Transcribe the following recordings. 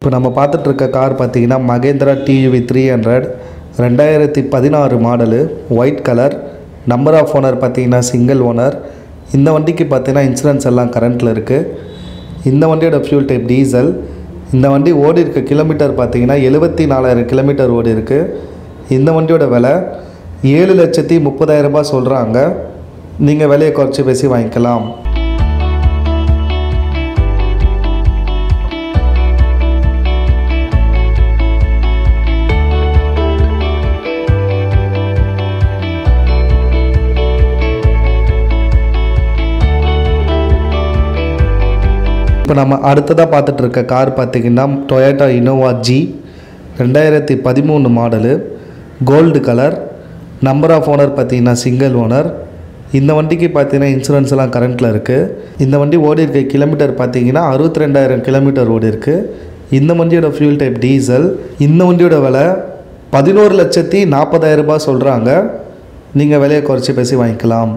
இப்போ நம்ம பார்த்துட்டு இருக்க கார் பார்த்தீங்கன்னா மகேந்திரா டியூவி த்ரீ ஹண்ட்ரட் ரெண்டாயிரத்தி பதினாறு model white colour number of owner பார்த்தீங்கன்னா சிங்கிள் ஓனர் இந்த வண்டிக்கு பார்த்தீங்கன்னா இன்சூரன்ஸ் எல்லாம் கரண்ட்டில் இருக்குது இந்த வண்டியோட ஃபியூல் டைப் டீசல் இந்த வண்டி ஓடி இருக்க கிலோமீட்டர் பார்த்தீங்கன்னா எழுபத்தி நாலாயிரம் கிலோமீட்டர் ஓடி இருக்கு இந்த வண்டியோட விலை ஏழு லட்சத்தி முப்பதாயிரம் ரூபாய் சொல்கிறாங்க நீங்கள் விலையை குறைச்சி பேசி வாங்கிக்கலாம் இப்போ நம்ம அடுத்ததாக பார்த்துட்டு இருக்க கார் பார்த்தீங்கன்னா டொயோட்டா இனோவா ஜி ரெண்டாயிரத்தி பதிமூணு model gold colour number of owner பார்த்தீங்கன்னா சிங்கிள் ஓனர் இந்த வண்டிக்கு பார்த்தீங்கன்னா இன்சூரன்ஸ் எல்லாம் கரண்ட்டில் இருக்குது இந்த வண்டி ஓடி இருக்க கிலோமீட்டர் பார்த்தீங்கன்னா அறுபத்தி ரெண்டாயிரம் கிலோமீட்டர் ஓடி இருக்கு இந்த வண்டியோட ஃபியூல் டைப் டீசல் இந்த வண்டியோட விலை பதினோரு லட்சத்தி நாற்பதாயிரம் ரூபாய் சொல்கிறாங்க நீங்கள் விலையை குறைச்சி பேசி வாங்கிக்கலாம்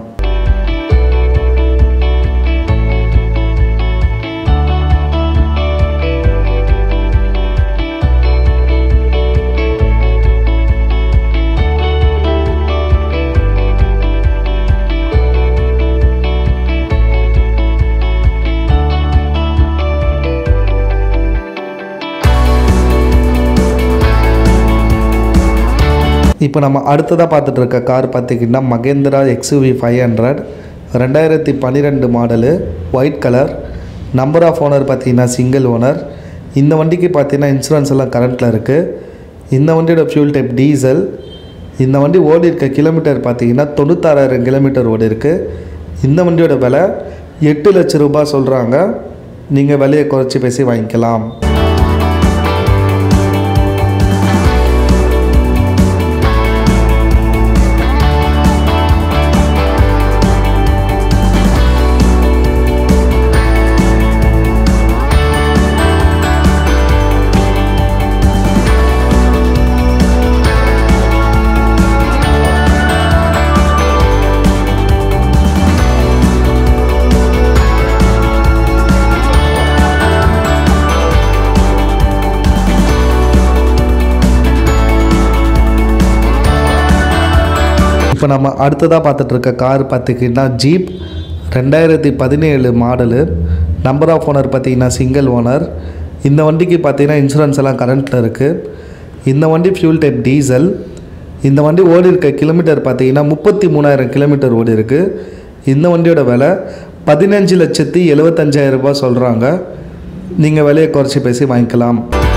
இப்போ நம்ம அடுத்ததாக பார்த்துட்டு இருக்க கார் பார்த்திங்கன்னா மகேந்திரா எக்ஸ்யூவி ஃபைவ் ஹண்ட்ரட் ரெண்டாயிரத்தி பன்னிரெண்டு model white colour number of owner பார்த்தீங்கன்னா சிங்கிள் ஓனர் இந்த வண்டிக்கு பார்த்தீங்கன்னா இன்சூரன்ஸ் எல்லாம் கரண்ட்டில் இருக்குது இந்த வண்டியோட ஃபியூல் டைப் டீசல் இந்த வண்டி ஓடி இருக்க கிலோமீட்டர் பார்த்தீங்கன்னா தொண்ணூத்தாறாயிரம் கிலோமீட்டர் ஓடி இருக்கு இந்த வண்டியோட விலை எட்டு லட்சம் ரூபாய் சொல்கிறாங்க நீங்கள் விலையை குறைச்சி பேசி வாங்கிக்கலாம் இப்போ நம்ம அடுத்ததாக பார்த்துட்டு இருக்க கார் பார்த்திங்கன்னா ஜீப் ரெண்டாயிரத்தி பதினேழு மாடலு நம்பர் ஆஃப் ஓனர் பார்த்தீங்கன்னா சிங்கிள் ஓனர் இந்த வண்டிக்கு பார்த்தீங்கன்னா இன்சூரன்ஸ் எல்லாம் கரண்ட்டில் இருக்குது இந்த வண்டி ஃபியூல் டைப் டீசல் இந்த வண்டி ஓடி இருக்க கிலோமீட்டர் பார்த்தீங்கன்னா முப்பத்தி மூணாயிரம் கிலோமீட்டர் ஓடி இருக்கு இந்த வண்டியோட விலை பதினஞ்சு லட்சத்தி எழுபத்தஞ்சாயிரம் ரூபாய் சொல்கிறாங்க நீங்கள் விலையை குறைச்சி பேசி வாங்கிக்கலாம்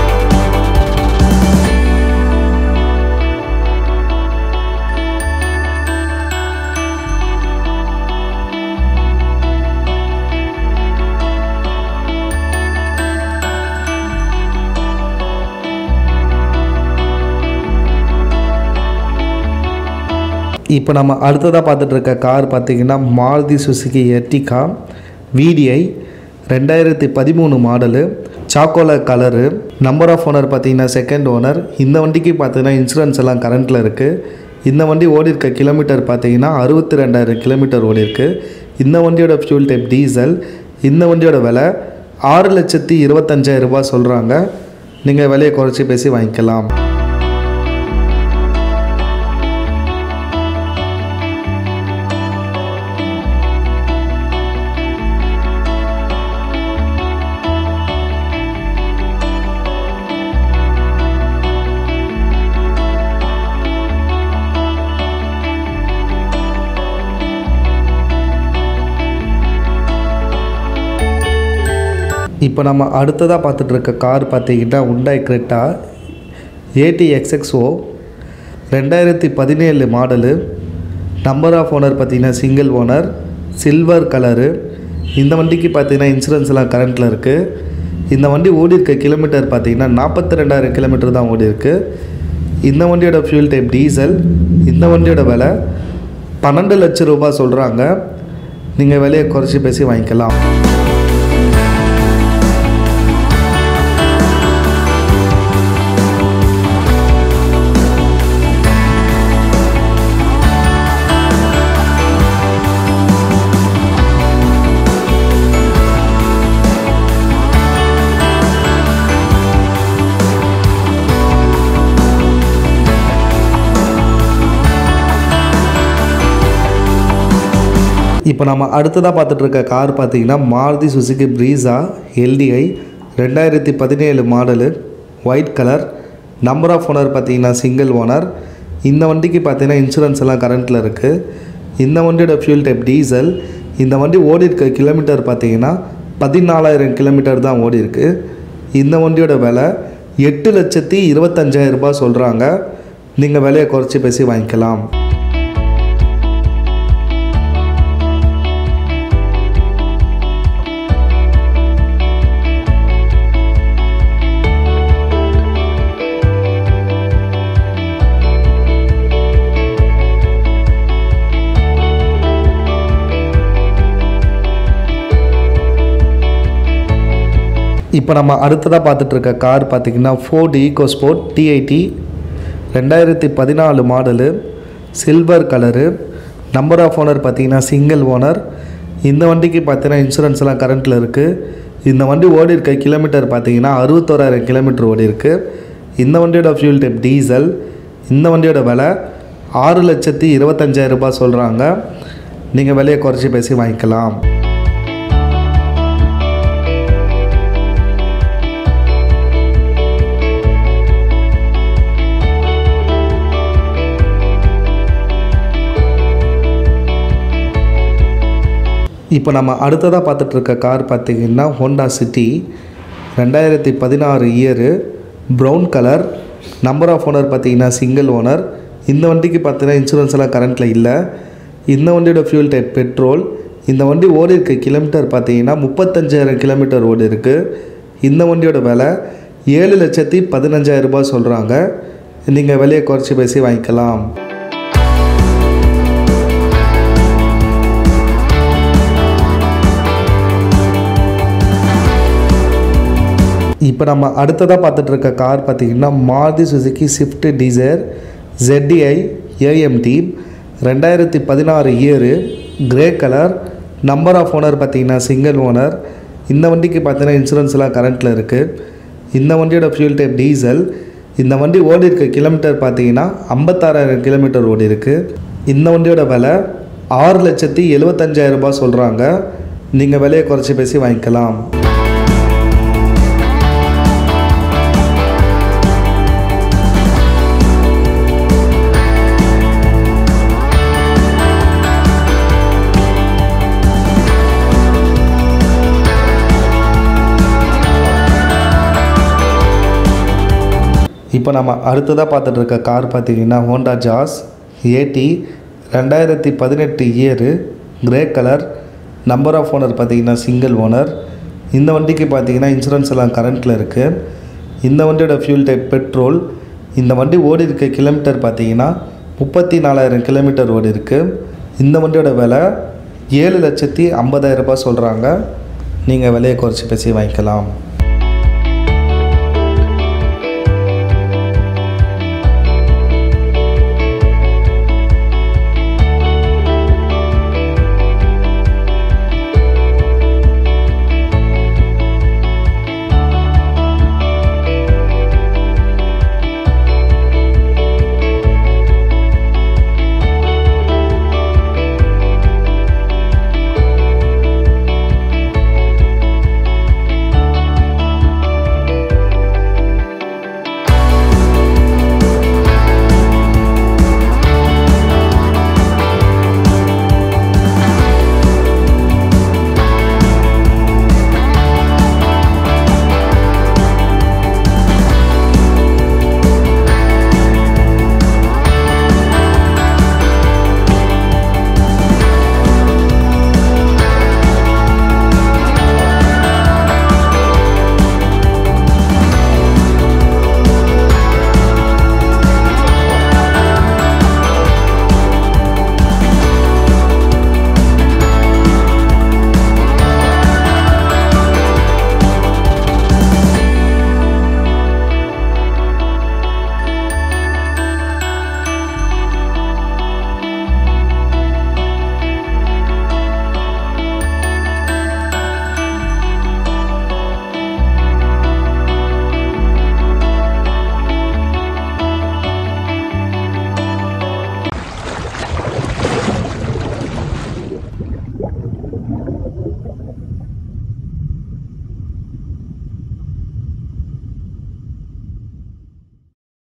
இப்போ நம்ம அடுத்ததாக பார்த்துட்டு இருக்க கார் பார்த்திங்கன்னா மாருதி சுசுகி எர்டிகா விடிஐ ரெண்டாயிரத்தி பதிமூணு model chocolate colour number of owner பார்த்தீங்கன்னா செகண்ட் ஓனர் இந்த வண்டிக்கு பார்த்தீங்கன்னா இன்சூரன்ஸ் எல்லாம் கரண்ட்டில் இருக்குது இந்த வண்டி ஓடி இருக்க கிலோமீட்டர் பார்த்தீங்கன்னா அறுபத்தி ரெண்டாயிரம் கிலோமீட்டர் ஓடி இருக்கு இந்த வண்டியோட ஃபியூல் டைப் டீசல் இந்த வண்டியோட விலை ஆறு லட்சத்தி இருபத்தஞ்சாயிரம் ரூபாய் சொல்கிறாங்க நீங்கள் விலையை குறைச்சி பேசி வாங்கிக்கலாம் இப்போ நம்ம அடுத்ததாக பார்த்துட்டு இருக்க கார் பார்த்தீங்கன்னா உண்டாய் கிரெட்டா ஏடி எக்ஸ்எக்ஸ்ஓ ரெண்டாயிரத்தி பதினேழு மாடலு நம்பர் ஆஃப் ஓனர் பார்த்தீங்கன்னா சிங்கிள் ஓனர் சில்வர் கலரு இந்த வண்டிக்கு பார்த்தீங்கன்னா இன்சூரன்ஸ் எல்லாம் கரண்ட்டில் இருக்குது இந்த வண்டி ஓடி இருக்க கிலோமீட்டர் பார்த்தீங்கன்னா நாற்பத்தி ரெண்டாயிரம் கிலோமீட்டர் தான் ஓடி இருக்கு இந்த வண்டியோட ஃபியூல் டைப் டீசல் இந்த வண்டியோட விலை பன்னெண்டு லட்சம் ரூபாய் சொல்கிறாங்க நீங்கள் விலையை குறைச்சி பேசி வாங்கிக்கலாம் இப்போ நம்ம அடுத்ததாக பார்த்துட்டு இருக்க கார் பார்த்தீங்கன்னா மாருதி சுசுகி ப்ரீஸா எல்டிஐ ரெண்டாயிரத்தி பதினேழு model white colour number of owner பார்த்தீங்கன்னா சிங்கிள் ஓனர் இந்த வண்டிக்கு பார்த்தீங்கன்னா இன்சூரன்ஸ் எல்லாம் கரண்ட்டில் இருக்குது இந்த வண்டியோட ஃபியூல் டைப் டீசல் இந்த வண்டி ஓடி இருக்க கிலோமீட்டர் பார்த்தீங்கன்னா பதினாலாயிரம் கிலோமீட்டர் தான் ஓடி இருக்கு இந்த வண்டியோட விலை எட்டு லட்சத்தி இருபத்தஞ்சாயிரம் ரூபாய் சொல்கிறாங்க நீங்கள் விலையை குறைச்சி பேசி வாங்கிக்கலாம் இப்போ நம்ம அடுத்ததாக பார்த்துட்டு இருக்க கார் பார்த்திங்கன்னா ஃபோர்டு ஈகோ ஸ்போர்ட் டிஐடி ரெண்டாயிரத்தி பதினாலு model silver colour number of owner பார்த்தீங்கன்னா சிங்கிள் ஓனர் இந்த வண்டிக்கு பார்த்தீங்கன்னா இன்சூரன்ஸ் எல்லாம் கரண்ட்டில் இருக்குது இந்த வண்டி ஓடி இருக்க கிலோமீட்டர் பார்த்தீங்கன்னா அறுபத்தோராயிரம் கிலோமீட்டர் ஓடி இருக்கு இந்த வண்டியோட ஃபியூல் டைப் டீசல் இந்த வண்டியோட விலை ஆறு லட்சத்தி இருபத்தஞ்சாயிரம் ரூபாய் சொல்கிறாங்க நீங்கள் விலையை குறைச்சி பேசி வாங்கிக்கலாம் இப்போ நம்ம அடுத்ததாக பார்த்துட்டு இருக்க கார் பார்த்தீங்கன்னா ஹோண்டா சிட்டி ரெண்டாயிரத்தி பதினாறு year brown colour number of owner பார்த்தீங்கன்னா சிங்கிள் ஓனர் இந்த வண்டிக்கு பார்த்தீங்கன்னா இன்சூரன்ஸ் எல்லாம் கரண்ட்டில் இல்லை இந்த வண்டியோட ஃபியூல் டைப் பெட்ரோல் இந்த வண்டி ஓடி இருக்க கிலோமீட்டர் பார்த்தீங்கன்னா முப்பத்தஞ்சாயிரம் கிலோமீட்டர் ஓடி இருக்குது இந்த வண்டியோட விலை ஏழு லட்சத்தி பதினஞ்சாயிரம் ரூபாய் சொல்கிறாங்க நீங்கள் விலையை குறைச்சி பேசி வாங்கிக்கலாம் இப்போ நம்ம அடுத்ததாக பார்த்துட்டு இருக்க கார் பார்த்திங்கன்னா Maruti Suzuki Swift Dzire ZDI AMT ரெண்டாயிரத்தி பதினாறு year grey colour number of owner பார்த்தீங்கன்னா சிங்கிள் ஓனர் இந்த வண்டிக்கு பார்த்தீங்கன்னா இன்சூரன்ஸ் எல்லாம் கரண்ட்டில் இருக்குது இந்த வண்டியோட ஃபியூல் டைப் டீசல் இந்த வண்டி ஓடி இருக்க கிலோமீட்டர் பார்த்தீங்கன்னா ஐம்பத்தாறாயிரம் கிலோமீட்டர் ஓடி இருக்கு இந்த வண்டியோட விலை ஆறு லட்சத்தி எழுபத்தஞ்சாயிரம் ரூபாய் சொல்கிறாங்க நீங்கள் விலையை குறைச்சி பேசி வாங்கிக்கலாம் இப்போ நம்ம அடுத்ததாக பார்த்துட்டு இருக்க கார் பார்த்தீங்கன்னா ஹோண்டா ஜாஸ் ஏடி ரெண்டாயிரத்தி பதினெட்டு year grey colour number of owner பார்த்தீங்கன்னா சிங்கிள் ஓனர் இந்த வண்டிக்கு பார்த்தீங்கன்னா இன்சூரன்ஸ் எல்லாம் கரண்ட்டில் இருக்குது இந்த வண்டியோட ஃபியூல் டைப் பெட்ரோல் இந்த வண்டி ஓடி இருக்க கிலோமீட்டர் பார்த்தீங்கன்னா முப்பத்தி நாலாயிரம் கிலோமீட்டர் ஓடி இருக்கு இந்த வண்டியோட விலை ஏழு லட்சத்தி ஐம்பதாயிரம் ரூபாய் சொல்கிறாங்க நீங்கள் விலையை குறைச்சி பேசி வாங்கிக்கலாம்